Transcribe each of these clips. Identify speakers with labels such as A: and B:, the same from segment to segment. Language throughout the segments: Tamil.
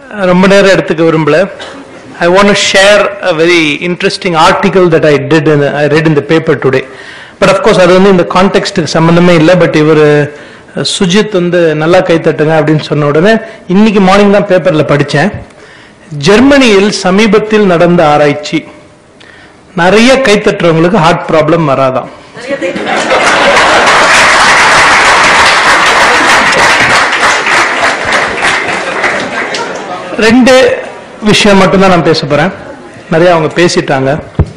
A: ரொம்ப நேரம் எடுத்துக்க விரும்பல I want share a very interesting article that I did I read in the paper today but of course அது வந்து இந்த கான்டெக்ட்டுக்கு சம்பந்தமே இல்லை பட் இவர் சுஜித் வந்து நல்லா கை தட்டுங்க அப்படின்னு சொன்ன உடனே இன்னைக்கு மார்னிங் தான் பேப்பர்ல படித்தேன் ஜெர்மனியில் சமீபத்தில் நடந்த ஆராய்ச்சி நிறைய கை தட்டுறவங்களுக்கு ஹார்ட் ப்ராப்ளம் வராதாம் ரெண்டு விஷயம் மட்டும்தான் நான் பேச போறேன் நிறைய அவங்க பேசிட்டாங்க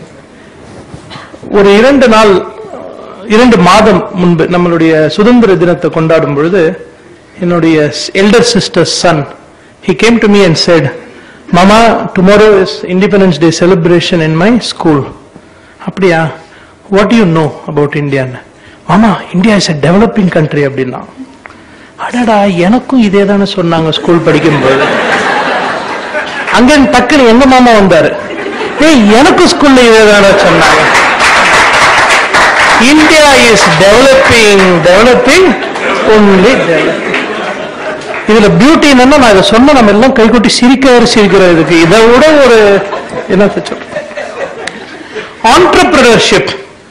A: ஒரு இரண்டு நாள் இரண்டு மாதம் முன்பு நம்மளுடைய சுதந்திர தினத்தை கொண்டாடும் பொழுது என்னுடைய elder sister son he came to me and said மாமா tomorrow is independence day celebration in my school அப்படியா வாட் யூ நோ அபவுட் இந்தியான்னு மாமா India is a developing country அப்படின்னா அடடா எனக்கும் இதே தானே சொன்னாங்க ஸ்கூல் படிக்கும்போது அங்க டக்குன்னு எங்க மாமா வந்தாரு ஏய் எனக்கும் ஸ்கூல்ல இதே தானே சொன்னாங்க India is developing developing only developing இதுல பியூட்டி என்னன்னா நான் இதை சொன்ன நம்ம எல்லாம் கைகொட்டி சிரிக்க சிரிக்கிறோம் இதுக்கு இதை விட ஒரு என்ன சொல்ற ஆண்டர்பிரினர்ஷிப்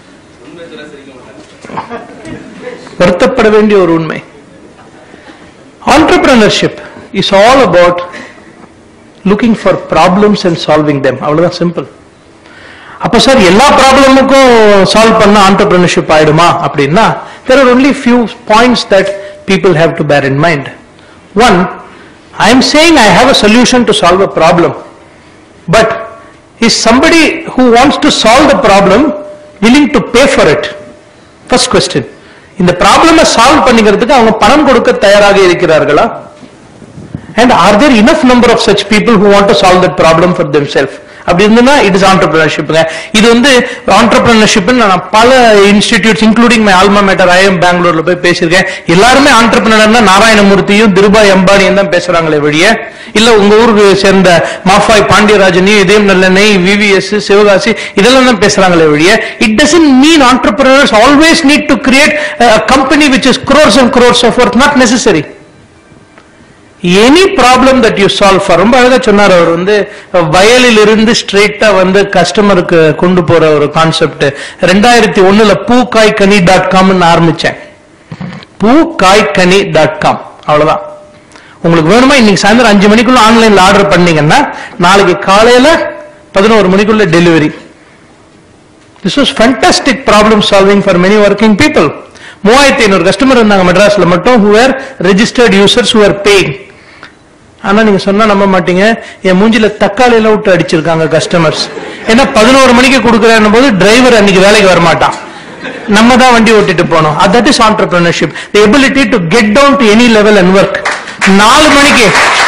A: வருத்தப்பட வேண்டிய ஒரு உண்மை entrepreneurship is all about looking for problems and solving them அவ்வளவுதான் சிம்பிள் அப்ப சார் எல்லா ப்ராப்ளமுக்கும் சால்வ் பண்ண ஆண்டர்பிரினர்ஷிப் ஆயிடுமா அப்படின்னா there are only few points that people have to bear in mind one I am saying I have a solution to solve a problem but is somebody who wants to solve the problem willing to pay for it first question இந்த ப்ராப்ளமை சால்வ் பண்ணிக்கிறதுக்கு அவங்க பணம் கொடுக்க தயாராக இருக்கிறார்களா and are there enough number of such people who want to solve that problem for them self அப்படி இருந்ததுன்னா இட் இஸ் ஆண்டர்பிரினர்ஷிப்ங்க இது வந்து ஆண்டர்பிரினர்ஷிப் நான் பல institutes including my alma mater IIM பெங்களூர்ல போய் பேசியிருக்கேன் எல்லாருமே ஆண்டர்பிரினர்னா நாராயணமூர்த்தியும் திருபாய் அம்பானியும் தான் பேசுறாங்களே வழிய இல்ல உங்க ஊருக்கு சேர்ந்த மாஃபாய் பாண்டியராஜனையும் இதயம் நல்லெண்ணெய் விவிஎஸ் சிவகாசி இதெல்லாம் தான் பேசுறாங்களே வழிய it doesn't mean entrepreneurs always need to create company which is crores and crores of work not necessary any problem that you solve for ரொம்ப அழகா சொன்னார் அவர் வந்து வயலில் இருந்து ஸ்ட்ரெயிட்டா வந்து கஸ்டமருக்கு கொண்டு போற ஒரு கான்செப்ட் ரெண்டாயிரத்தி ஒண்ணுல பூ காய் கனி டாட் காம்னு ஆரம்பிச்சேன் பூ காய் கனி டாட் காம் அவ்வளவுதான் உங்களுக்கு வேணுமா இன்னைக்கு சாயந்தரம் அஞ்சு மணிக்குள்ள ஆன்லைன்ல ஆர்டர் பண்ணீங்கன்னா நாளைக்கு காலையில பதினோரு மணிக்குள்ள delivery this was fantastic problem solving for many working people மூவாயிரத்தி ஐநூறு கஸ்டமர் இருந்தாங்க மெட்ராஸ்ல மட்டும் who are registered users who are paying ஆனா நீங்க சொன்னா நம்ப மாட்டீங்க என் மூஞ்சில தக்காளி எல்லாம் விட்டு அடிச்சிருக்காங்க கஸ்டமர்ஸ் ஏன்னா பதினோரு மணிக்கு கொடுக்குறேன் போது டிரைவர் அன்னைக்கு வேலைக்கு வரமாட்டான் நம்ம தான் வண்டி ஓட்டிட்டு போனோம் that is entrepreneurship the ability to get down to any level and work நாலு மணிக்கு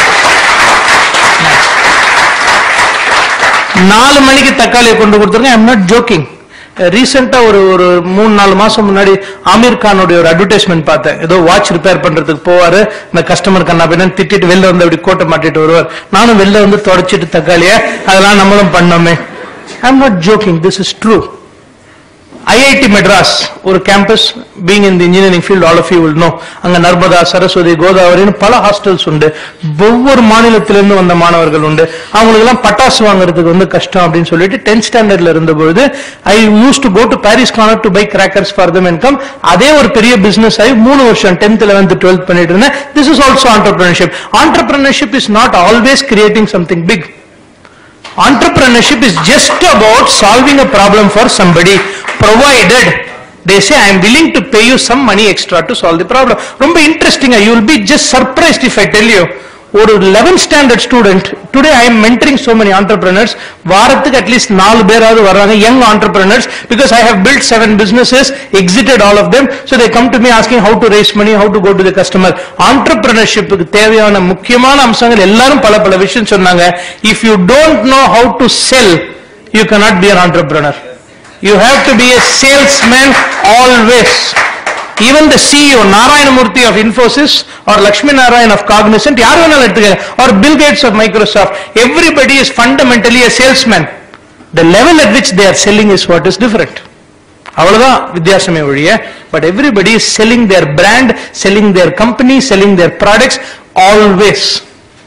A: நாலு மணிக்கு தக்காளியை கொண்டு கொடுத்துருங்க ஐம் நாட் ஜோக்கிங் ரீசெண்டா ஒரு ஒரு மூணு நாலு மாசம் முன்னாடி ஆமீர் கானுடைய ஒரு அட்வர்டைஸ்மெண்ட் பார்த்தேன் ஏதோ வாட்ச் ரிப்பேர் பண்றதுக்கு போவாரு இந்த கஸ்டமர் கண்ணா பின்னு திட்டிட்டு வெளில வந்து அப்படி கோட்டை மாட்டிட்டு வருவார் நானும் வெளில வந்து தொடச்சிட்டு தக்காளிய அதெல்லாம் நம்மளும் பண்ணோமே I am not joking this is true IIT Madras ஒரு campus being in the engineering field all of you will know அங்க நர்மதா சரஸ்வதி கோதாவரின்னு பல ஹாஸ்டல்ஸ் உண்டு ஒவ்வொரு மாநிலத்திலிருந்து வந்த மாணவர்கள் உண்டு அவங்களுக்கு எல்லாம் பட்டாசு வாங்குறதுக்கு வந்து கஷ்டம் அப்படின்னு சொல்லிட்டு டென்த் ஸ்டாண்டர்ட்ல இருந்த பொழுது I use to go to Paris corner to buy crackers for them income அதே ஒரு பெரிய பிசினஸ் ஆகி மூணு வருஷம் டென்த் லெவன்த் டுவெல்த் பண்ணிட்டு இருந்தேன் this is also entrepreneurship entrepreneurship is not always creating something big entrepreneurship is just about solving a problem for somebody provided they say i am willing to pay you some money extra to solve the problem ரொம்ப இன்ட்ரெஸ்டிங்கா you will be just surprised if i tell you ஒரு 11th standard student today I am mentoring so many entrepreneurs வாரத்துக்கு அட்லீஸ்ட் நாலு பேராவது வர்றாங்க young entrepreneurs because I have built seven businesses exited all of them so they come to me asking how to raise money how to go to the customer ஆண்டர்பிரினர்ஷிப்புக்கு தேவையான முக்கியமான அம்சங்கள் எல்லாரும் பல பல விஷயம் சொன்னாங்க if you don't know how to sell you cannot be an entrepreneur you have to be a salesman always even the CEO Narayanamurthy of Infosys or Lakshmi Narayan of Cognizant யார் வேணாலும் எடுத்துக்க or Bill Gates of Microsoft everybody is fundamentally a salesman the level at which they are selling is what is different அவ்வளவுதான் வித்தியாசமே ஒழிய but everybody is selling their brand selling their company selling their products always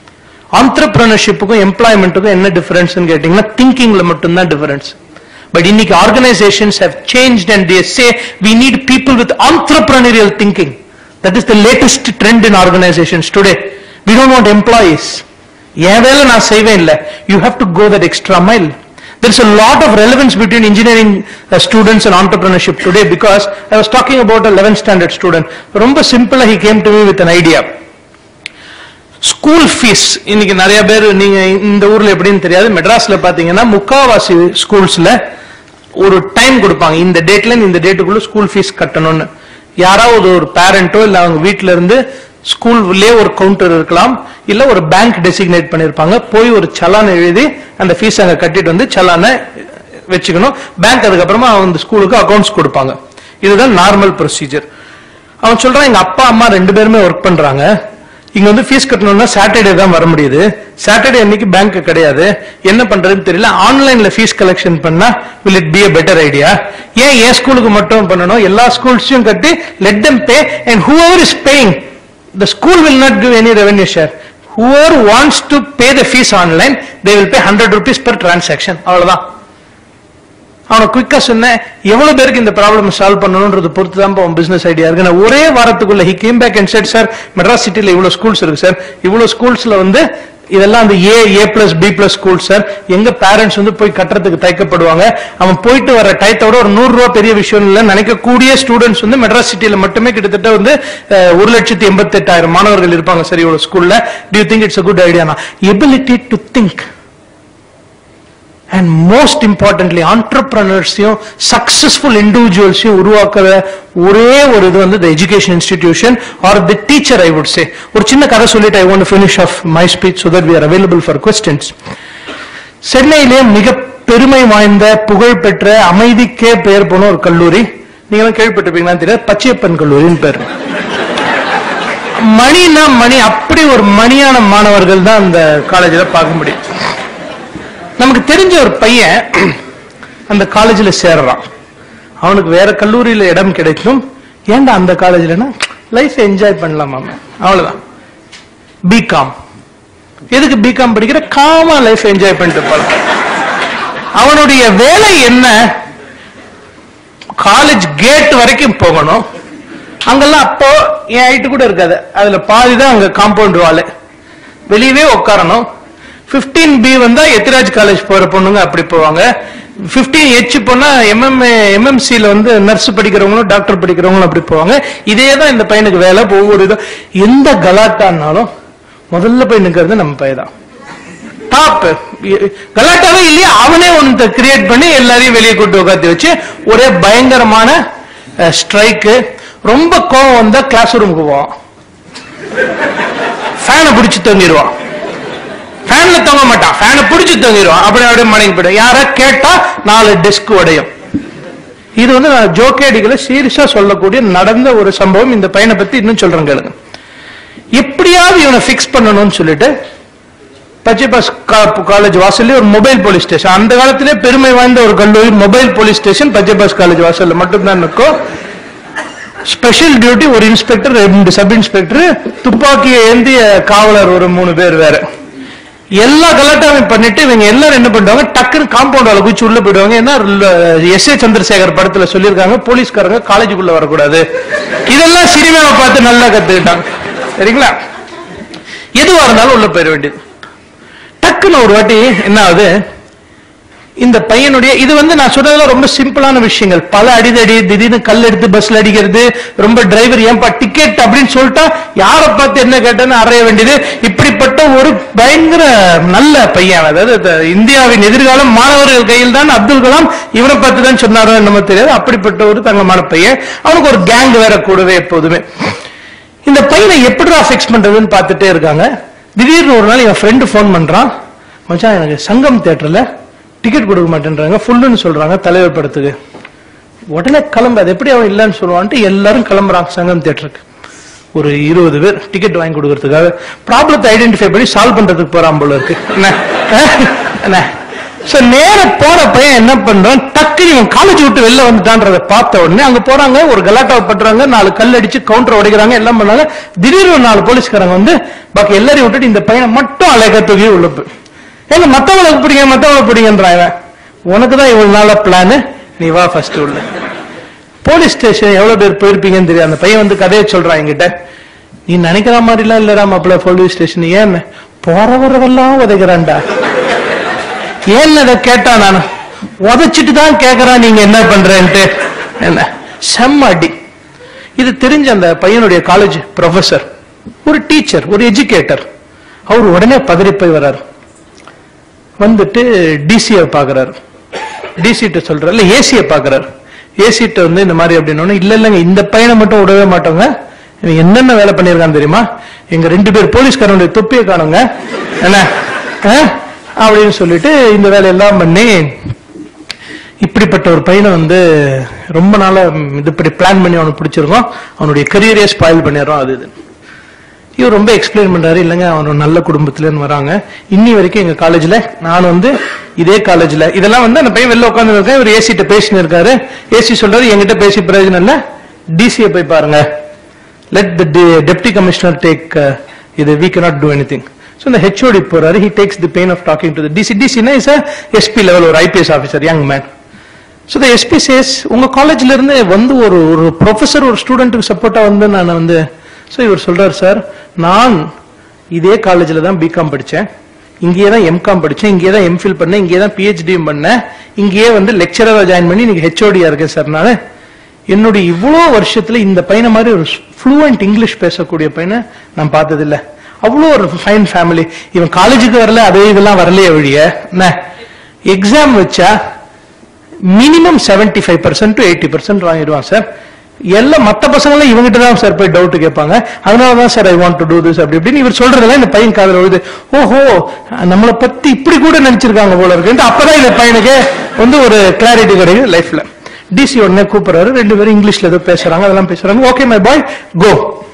A: ஆண்டர்பிரினர்ஷிப்புக்கும் எம்ப்ளாய்மெண்ட்டுக்கும் என்ன டிஃபரன்ஸ் கேட்டீங்கன்னா திங்கிங்ல மட்டும்தான் டிஃபரன்ஸ் பட் இன்னைக்கு organisations have change and they say we need people with entrepreneurial thinking that is the latest trend in organisations today we don't want employees என் வேலை நான் செய்வேன் இல்ல you have to go that extra mile There is a lot of relevance between engineering uh, students and entrepreneurship today because I was talking about a 11th standard student. ரொம்ப சிம்பிளா he came to me with an idea. School fees இன்னைக்கு நிறைய பேர் நீங்க இந்த ஊர்ல எப்படின்னு தெரியாது மெட்ராஸ்ல பாத்தீங்கன்னா முக்காவாசி ஸ்கூல்ஸ்ல ஒரு டைம் கொடுப்பாங்க இந்த டேட்ல இருந்து இந்த டேட்டுக்குள்ள ஸ்கூல் ஃபீஸ் கட்டணும்னு யாராவது ஒரு பேரண்டோ இல்ல அவங்க வீட்ல இருந்து ஸ்கூல்லே ஒரு கவுண்டர் இருக்கலாம் இல்ல ஒரு பேங்க் டெசிக்னேட் பண்ணிருப்பாங்க போய் ஒரு சலான் எழுதி அந்த ஃபீஸ் அங்க கட்டிட்டு வந்து சலானை வச்சுக்கணும் பேங்க் அதுக்கப்புறமா அந்த ஸ்கூலுக்கு அக்கௌண்ட்ஸ் கொடுப்பாங்க இதுதான் நார்மல் ப்ரொசீஜர் அவன் சொல்றான் எங்க அப்பா அம்மா ரெண்டு பேருமே ஒர்க் பண்றாங்க இங்க வந்து ஃபீஸ் கட்டணும்னா சாட்டர்டே தான் வர முடியுது சாட்டர்டே அன்னைக்கு பேங்க் கிடையாது என்ன பண்றதுன்னு தெரியல ஆன்லைன்ல ஃபீஸ் கலெக்ஷன் பண்ணா will it be a better idea ஏன் என் ஸ்கூலுக்கு மட்டும் பண்ணணும் எல்லா ஸ்கூல்ஸையும் கட்டி let them pay and whoever is paying the school will not give any revenue share whoever wants to pay the fees online they will pay 100 rupees per transaction அவ்வளவுதான் அவனை குயிக்கா சொன்னேன் எவ்வளவு பேருக்கு இந்த ப்ராப்ளம் சால்வ் பண்ணணும்ன்றது பொறுத்து தான் அவன் பிசினஸ் ஐடியா இருக்கு நான் ஒரே வாரத்துக்குள்ள he came back and said sir Madras சிட்டில இவ்வளவு ஸ்கூல்ஸ் இருக்கு சார் இவ்வளவு ஸ்கூல்ஸ்ல வந்து இதெல்லாம் அந்த A A plus B plus school sir எங்க பேரண்ட்ஸ் வந்து போய் கட்டுறதுக்கு தயக்கப்படுவாங்க அவன் போயிட்டு வர டயத்தோட ஒரு நூறு ரூபா பெரிய விஷயம் இல்ல நினைக்கக்கூடிய ஸ்டூடெண்ட்ஸ் வந்து மெட்ராஸ் சிட்டில மட்டுமே கிட்டத்தட்ட வந்து அஹ், ஒரு லட்சத்தி எண்பத்தி எட்டாயிரம் மாணவர்கள் இருப்பாங்க சரி இவ்வளவு ஸ்கூல்ல do you think it's a good idea ability to think and most importantly ஆண்டர்பிரனர்ஸையும் சக்சஸ்ஃபுல் இண்டிவிஜுவல்ஸையும் உருவாக்குற ஒரே ஒரு இது வந்து the education institution or the teacher I would say ஒரு சின்ன கதை சொல்லிட்டு I want finish off my speech so that we are available for questions சென்னையிலே மிக பெருமை வாய்ந்த புகழ் பெற்ற அமைதிக்கே பெயர் போன ஒரு கல்லூரி நீங்களும் கேள்விப்பட்டிருப்பீங்களா தெரியாது பச்சையப்பன் கல்லூரின்னு பேர் மணினா மணி அப்படி ஒரு மணியான மாணவர்கள் தான் அந்த காலேஜில் பார்க்க முடியும் நமக்கு தெரிஞ்ச ஒரு பையன் அந்த காலேஜ்ல சேர்றான் அவனுக்கு வேற கல்லூரியில இடம் கிடைக்கும் ஏன்டா அந்த காலேஜ்லனா லைஃப் என்ஜாய் பண்ணலாமா அவ்வளவுதான் பிகாம் எதுக்கு பிகாம் படிக்கிற காமா லைஃப் என்ஜாய் பண்ணிட்டு போலாம் அவனுடைய வேலை என்ன காலேஜ் கேட் வரைக்கும் போகணும் அங்கெல்லாம் அப்போ என் ஹைட்டு கூட இருக்காது அதுல பாதி தான் அங்க காம்பவுண்ட் வாலு வெளியவே உட்காரணும் 15 பி வந்தா எத்திராஜ் காலேஜ் போற பொண்ணுங்க அப்படி போவாங்க 15 ஹெச் போனா எம்எம்ஏ எம்எம்சில வந்து நர்ஸ் படிக்கிறவங்களும் டாக்டர் படிக்கிறவங்களும் அப்படி போவாங்க இதே தான் இந்த பையனுக்கு வேலை இப்ப ஒவ்வொரு இதும் எந்த கலாட்டானாலும் முதல்ல போய் நிக்கிறது நம்ம பையன் தான் டாப் கலாட்டாவே இல்லையா அவனே ஒன்று கிரியேட் பண்ணி எல்லாரையும் வெளியே கூட்டு உட்காந்து வச்சு ஒரே பயங்கரமான ஸ்ட்ரைக்கு ரொம்ப கோவம் வந்தா கிளாஸ் ரூமுக்கு போவான் ஃபேனை பிடிச்சு தொங்கிடுவான் ஃபேன்ல தொங்க மாட்டான் ஃபேனை பிடிச்சு தொங்கிடுவான் அப்படி அப்படியே மடங்கி போயிடும் யாரா கேட்டா நாலு டெஸ்க் உடையும் இது வந்து நான் ஜோக்கே அடிக்கல சீரியஸா சொல்லக்கூடிய நடந்த ஒரு சம்பவம் இந்த பையனை பத்தி இன்னும் சொல்றேன் கேளுங்க எப்படியாவது இவனை ஃபிக்ஸ் பண்ணணும்னு சொல்லிட்டு பச்சைபாஸ் காலேஜ் வாசல்ல ஒரு மொபைல் போலீஸ் ஸ்டேஷன் அந்த காலத்திலே பெருமை வாய்ந்த ஒரு கல்லூரி mobile police station Pachaiyappa's college வாசல்ல மட்டும்தான் இருக்கும் ஸ்பெஷல் டியூட்டி ஒரு இன்ஸ்பெக்டர் ரெண்டு சப் இன்ஸ்பெக்டர் துப்பாக்கியை ஏந்திய காவலர் ஒரு மூணு பேர் வேற எல்லா கலாட்டாவையும் பண்ணிட்டு இவங்க எல்லாரும் என்ன பண்ணுவாங்க டக்குன்னு காம்பவுண்ட் வால குச்சி உள்ள போயிடுவாங்க ஏன்னா எஸ் ஏ சந்திரசேகர் படத்துல சொல்லியிருக்காங்க போலீஸ்காரங்க காலேஜுக்குள்ள வரக்கூடாது இதெல்லாம் சினிமாவை பார்த்து நல்லா கத்துக்கிட்டாங்க சரிங்களா எதுவா இருந்தாலும் உள்ள போயிட வேண்டியது டக்குன்னு ஒரு வாட்டி என்ன ஆகுது இந்த பையனுடைய இது வந்து நான் சொல்றதுல ரொம்ப சிம்பிளான விஷயங்கள் பல அடிதடி திடீர்னு கல் எடுத்து பஸ்ல அடிக்கிறது ரொம்ப டிரைவர் ஏன்பா டிக்கெட் அப்படின்னு சொல்லிட்டா யாரை பார்த்து என்ன கேட்டேன்னு அறைய வேண்டியது இப்படிப்பட்ட ஒரு பயங்கர நல்ல பையன் அதாவது இந்த இந்தியாவின் எதிர்காலம் மாணவர்கள் கையில் தான் அப்துல் கலாம் இவனை பார்த்து தான் சொன்னாரோ என்னமோ தெரியாது அப்படிப்பட்ட ஒரு தங்கமான பையன் அவனுக்கு ஒரு கேங் வேற கூடவே எப்போதுமே இந்த பையனை எப்படிடா ஃபிக்ஸ் பண்றதுன்னு பார்த்துட்டே இருக்காங்க திடீர்னு ஒரு நாள் என் ஃப்ரெண்டு ஃபோன் பண்றான் மச்சான் எனக்கு சங்கம் தியேட்டர்ல டிக்கெட் கொடுக்க மாட்டேன்றாங்க ஃபுல்லுன்னு சொல்றாங்க தலைவர் படத்துக்கு உடனே கிளம்பு அது எப்படி அவன் இல்லைன்னு சொல்லுவான்ட்டு எல்லாரும் கிளம்புறாங்க சங்கம் தியேட்டருக்கு ஒரு இருபது பேர் டிக்கெட் வாங்கி கொடுக்கறதுக்காக ப்ராப்ளத்தை ஐடென்டிஃபை பண்ணி சால்வ் பண்றதுக்கு போறான் போல இருக்கு என்ன அஹ்? என்ன சோ நேர போற பையன் என்ன பண்றான் டக்குனு இவன் காலேஜ் விட்டு வெளில வந்துட்டான்றத பார்த்த உடனே அங்க போறாங்க ஒரு கலாட்டா பண்றாங்க நாலு கல் அடிச்சு கவுண்டர் உடைக்கிறாங்க எல்லாம் பண்ணாங்க திடீர்னு ஒரு நாலு போலீஸ்காரங்க வந்து பாக்கி எல்லாரையும் விட்டுட்டு இந்த பையனை மட்டும் அழகா தூக்கி உள்ள போய் ஏங்க மத்தவங்களுக்கு பிடிங்க மத்தவங்களுக்கு பிடிங்கன்றான் இவன் உனக்கு தான் இவ்வளவு நாள பிளான் நீ வா ஃபர்ஸ்ட் உள்ள போலீஸ் ஸ்டேஷன் எவ்வளவு பேர் போயிருப்பீங்கன்னு தெரியும் அந்த பையன் வந்து கதையை சொல்றான் என்கிட்ட நீ நினைக்கிற மாதிரிலாம் இல்லடா மாப்பிள்ள போலீஸ் ஸ்டேஷன் ஏன் போறவரெல்லாம் உதைக்கிறான்டா ஏன் அதை கேட்டா நான் உதைச்சிட்டு தான் கேக்குறான் நீங்க என்ன பண்றேன்ட்டு என்ன செம்ம அடி இது தெரிஞ்ச அந்த பையனுடைய காலேஜ் ப்ரொஃபசர் ஒரு டீச்சர் ஒரு எஜுகேட்டர் அவர் உடனே பதறி போய் வர்றாரு வந்துட்டு டிசியை பாக்குறாரு டிசிட்ட சொல்றாரு இல்ல ஏசியை பாக்குறாரு ஏசிட்ட வந்து இந்த மாதிரி அப்படின்னு இல்ல இல்லங்க இந்த பையனை மட்டும் விடவே மாட்டோங்க இவன் என்னென்ன வேலை பண்ணிருக்கான் தெரியுமா எங்க ரெண்டு பேர் போலீஸ்காரனுடைய தொப்பியை காணுங்க என்ன ஆ? அப்படின்னு சொல்லிட்டு இந்த வேலையெல்லாம் பண்ணி இப்படிப்பட்ட ஒரு பையனை வந்து ரொம்ப நாளா ம், இது இப்படி பிளான் பண்ணி அவனுக்கு பிடிச்சிருக்கோம் அவனுடைய கரியரே ஸ்பாயில் பண்ணிடுறோம் அது இது இவர் ரொம்ப எக்ஸ்பிளைன் பண்றாரு இல்லைங்க அவன் ஒரு நல்ல குடும்பத்துல இருந்து வராங்க இன்னி வரைக்கும் எங்க காலேஜ்ல நான் வந்து இதே காலேஜ்ல இதெல்லாம் வந்து அந்த பையன் வெளில உட்கார்ந்து இருக்கேன் இவர் ஏசிட்ட பேசின்னு இருக்காரு ஏசி சொல்றாரு என்கிட்ட பேசி பிரயோஜனம் இல்ல டிசியை போய் பாருங்க let the deputy commissioner take இது we cannot do anything so இந்த ஹெச்ஓடி போறாரு he takes the pain of talking to the DC டிசினா இஸ் எஸ்பி லெவல் ஒரு IPS officer young man so the SP says உங்க காலேஜ்ல இருந்து வந்து ஒரு ஒரு ப்ரொஃபசர் ஒரு ஸ்டூடெண்ட்டுக்கு சப்போர்ட்டா வந்து நான் வந்து ஸோ இவர் சொல்றாரு சார் நான் இதே காலேஜ்ல தான் பிகாம் படிச்சேன் இங்கேயே தான் எம்காம் படிச்சேன் இங்கேயே தான் எம்ஃபில் பண்ணேன் இங்கேயே தான் பிஹெச்டியும் பண்ணேன் இங்கேயே வந்து லெக்சரரா ஜாயின் பண்ணி இன்னைக்கு ஹெச்ஓடியா இருக்கேன் சார் நான் என்னுடைய இவ்வளோ வருஷத்துல இந்த பையனை மாதிரி ஒரு ஃப்ளூவெண்ட் இங்கிலீஷ் பேசக்கூடிய பையனை நான் பார்த்ததில்ல அவ்வளோ ஒரு ஃபைன் ஃபேமிலி இவன் காலேஜுக்கு வரல அதே இதெல்லாம் வரலையே வழிய என்ன எக்ஸாம் வச்சா minimum 75% five percent to eighty percent வாங்கிடுவான் சார் எல்லாம் மத்த பசங்களாம் இவங்கிட்ட தான் சார் போய் டவுட் கேட்பாங்க அதனால தான் sir I want to do this அப்படி இப்படின்னு இவர் சொல்றதெல்லாம் இந்த பையன் காதல் விழுது ஓஹோ நம்மளை பத்தி இப்படி கூட நினைச்சிருக்காங்க போல இருக்குன்ட்டு அப்பதான் இந்த பையனுக்கு வந்து ஒரு கிளாரிட்டி கிடைக்குது லைஃப்ல டிசி உடனே கூப்பிடுறாரு ரெண்டு பேரும் இங்கிலீஷ்ல ஏதோ பேசுறாங்க அதெல்லாம் பேசுறாங்க ஓகே மை பாய் கோ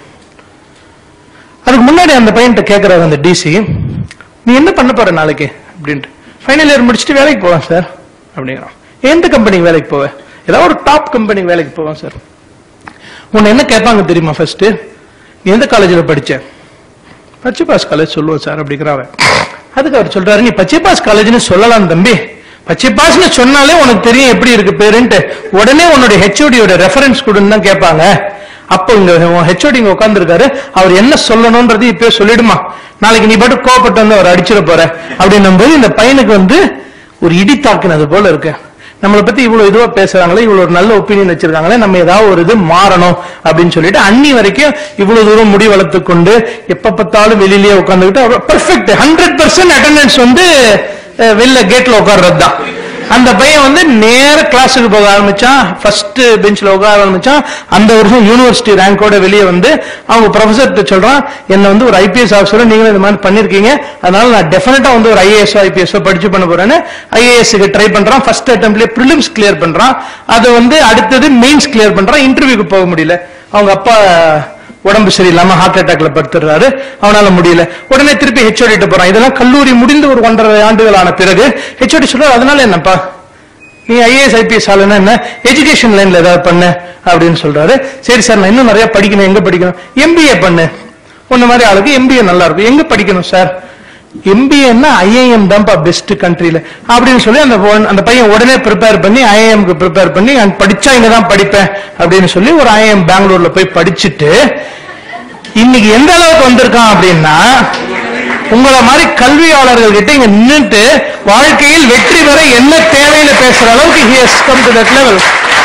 A: அதுக்கு முன்னாடி அந்த பையன்கிட்ட கேட்கறாரு அந்த டிசி நீ என்ன பண்ண போற நாளைக்கு அப்படின்ட்டு ஃபைனல் இயர் முடிச்சுட்டு வேலைக்கு போவேன் சார் அப்படிங்கிறான் எந்த கம்பெனிக்கு வேலைக்கு போவேன் ஏதாவது ஒரு டாப் கம்பெனிக்கு வேலைக்கு போவேன் சார் உன்னை என்ன கேட்பாங்க தெரியுமா ஃபர்ஸ்ட் நீ எந்த காலேஜில் படிச்ச பச்சைபாஸ் காலேஜ் சொல்லுவோம் சார் அப்படிங்கிறவன் அதுக்கு அவர் சொல்றாரு நீ பச்சைபாஸ் காலேஜ்னு சொல்லலாம் தம்பி பச்சைபாஸ்னு சொன்னாலே உனக்கு தெரியும் எப்படி இருக்கு பேருன்ட்டு உடனே உன்னுடைய ஹெச்ஓடியோட ரெஃபரன்ஸ் கொடுன்னு தான் கேட்பாங்க அப்போ இங்க ஹெச்ஓடி இங்க உட்கார்ந்துருக்காரு அவர் என்ன சொல்லணும்ன்றது இப்பயே சொல்லிடுமா நாளைக்கு நீ பாட்டு கோபப்பட்டு வந்து அவர் அடிச்சிட போற அப்படின்னும் போது இந்த பையனுக்கு வந்து ஒரு இடி தாக்குனது போல இருக்கு நம்மளை பத்தி இவ்வளவு இதுவா பேசுறாங்களே இவ்வளவு ஒரு நல்ல ஒப்பீனியன் வச்சிருக்காங்களே நம்ம ஏதாவது ஒரு இது மாறணும் அப்படின்னு சொல்லிட்டு அன்னி வரைக்கும் இவ்வளவு தூரம் முடி வளர்த்து கொண்டு எப்ப பார்த்தாலும் வெளியிலேயே உட்காந்துக்கிட்டு பெர்ஃபெக்ட் ஹண்ட்ரட் பர்சன்ட் அட்டெண்டன்ஸ் வந்து அஹ், வெளில கேட்ல உட்கார்றது தான் அந்த பையன் வந்து நேர கிளாஸுக்கு போக ஆரம்பிச்சான் ஃபர்ஸ்ட் பெஞ்ச்ல உட்கார ஆரம்பிச்சான் அந்த வருஷம் யூனிவர்சிட்டி ரேங்கோட வெளியே வந்து அவங்க ப்ரொஃபசர்கிட்ட சொல்றான் என்ன வந்து ஒரு ஐபிஎஸ் ஆஃபீஸரும் நீங்களும் இந்த மாதிரி பண்ணிருக்கீங்க அதனால நான் டெஃபினட்டா வந்து ஒரு ஐஏஎஸ் ஐபிஎஸ் படிச்சு பண்ண போறேன்னு ஐஏஎஸ்க்கு ட்ரை பண்றான் ஃபர்ஸ்ட் அட்டம்ப்ட்லயே ப்ரிலிம்ஸ் கிளியர் பண்றான் அது வந்து அடுத்தது மெயின்ஸ் கிளியர் பண்றான் இன்டர்வியூக்கு போக முடியல அவங்க அப்பா உடம்பு சரியில்லாம ஹார்ட் அட்டாக்ல படுத்துறாரு அவனால முடியல உடனே திருப்பி ஹெச்ஓடி போறான் இதெல்லாம் கல்லூரி முடிந்து ஒரு ஒன்றரை ஆண்டுகள் ஆன பிறகு ஹெச்ஓடி சொல்றாரு அதனால என்னப்பா நீ ஐஏஎஸ் ஐபிஎஸ் ஆளுன்னா என்ன எஜுகேஷன் லைன்ல ஏதாவது பண்ணு அப்படின்னு சொல்றாரு சரி சார் நான் இன்னும் நிறைய படிக்கணும் எங்க படிக்கணும் எம்பிஏ பண்ணு உன்ன மாதிரி ஆளுக்கு எம்பிஏ நல்லா இருக்கும் எங்க படிக்கணும் சார் எம்பிஏன்னா ஐஏஎம் தான்ப்பா பெஸ்ட் கண்ட்ரில அப்படின்னு சொல்லி அந்த பொண்ணு- அந்த பையன் உடனே ப்ரிப்பேர் பண்ணி ஐஏஎம்க்கு ப்ரிப்பேர் பண்ணி நான் படிச்சா இங்க தான் படிப்பேன் அப்படின்னு சொல்லி ஒரு ஐஏஎம் பெங்களூர்ல போய் படிச்சுட்டு இன்னைக்கு எந்த அளவுக்கு வந்திருக்கான் அப்படின்னா உங்கள மாதிரி கல்வியாளர்கள் கிட்ட இங்க நின்னுட்டு வாழ்க்கையில் வெற்றி பெற என்ன தேவைன்னு பேசுற அளவுக்கு he has come to that level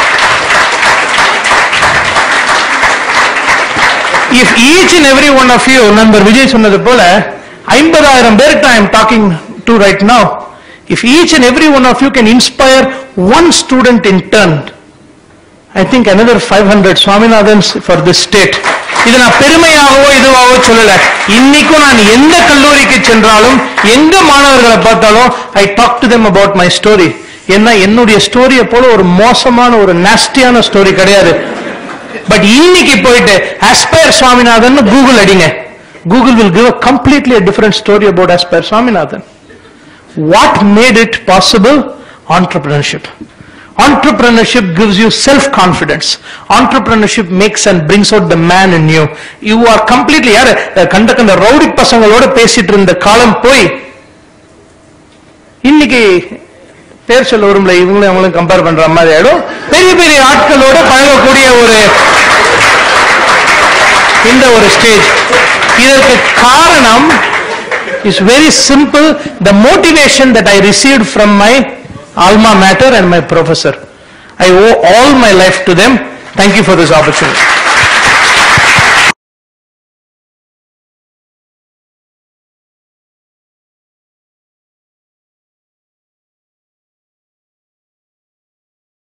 A: if each and every one of you நண்பர் விஜய் சொன்னது போல ஐம்பதாயிரம் பேருக்கு I am talking to right now if each and every one of you can inspire one student in turn I think another five hundred Swaminathans for this state இது நான் பெருமையாகவோ இதுவாகவோ சொல்லல இன்னைக்கும் நான் எந்த கல்லூரிக்கு சென்றாலும் எங்க மாணவர்களை பார்த்தாலும் I talk to them about my story ஏன்னா என்னுடைய ஸ்டோரியை போல ஒரு மோசமான ஒரு நாஸ்டியான ஸ்டோரி கிடையாது பட் இன்னைக்கு போயிட்டு ஆஸ்பயர் சுவாமிநாதன் கூகுள் அடிங்க Google will give a completely different story about Aspire Swaminathan what made it possible entrepreneurship entrepreneurship gives you self confidence entrepreneurship makes and brings out the man in you you are completely யாரு அஹ், கண்ட கண்ட ரவுடி பசங்களோட பேசிட்டு இருந்த காலம் போய் இன்னைக்கு பேர் சொல்ல வரும்ல இவங்களும் அவங்களும் கம்பேர் பண்ற மாதிரி ஆயிடும் பெரிய பெரிய ஆட்களோட பழகக்கூடிய ஒரு இந்த ஒரு ஸ்டேஜ் இதற்கு காரணம் is very simple the motivation that I received from my alma mater and my professor i owe all my life to them thank you for this opportunity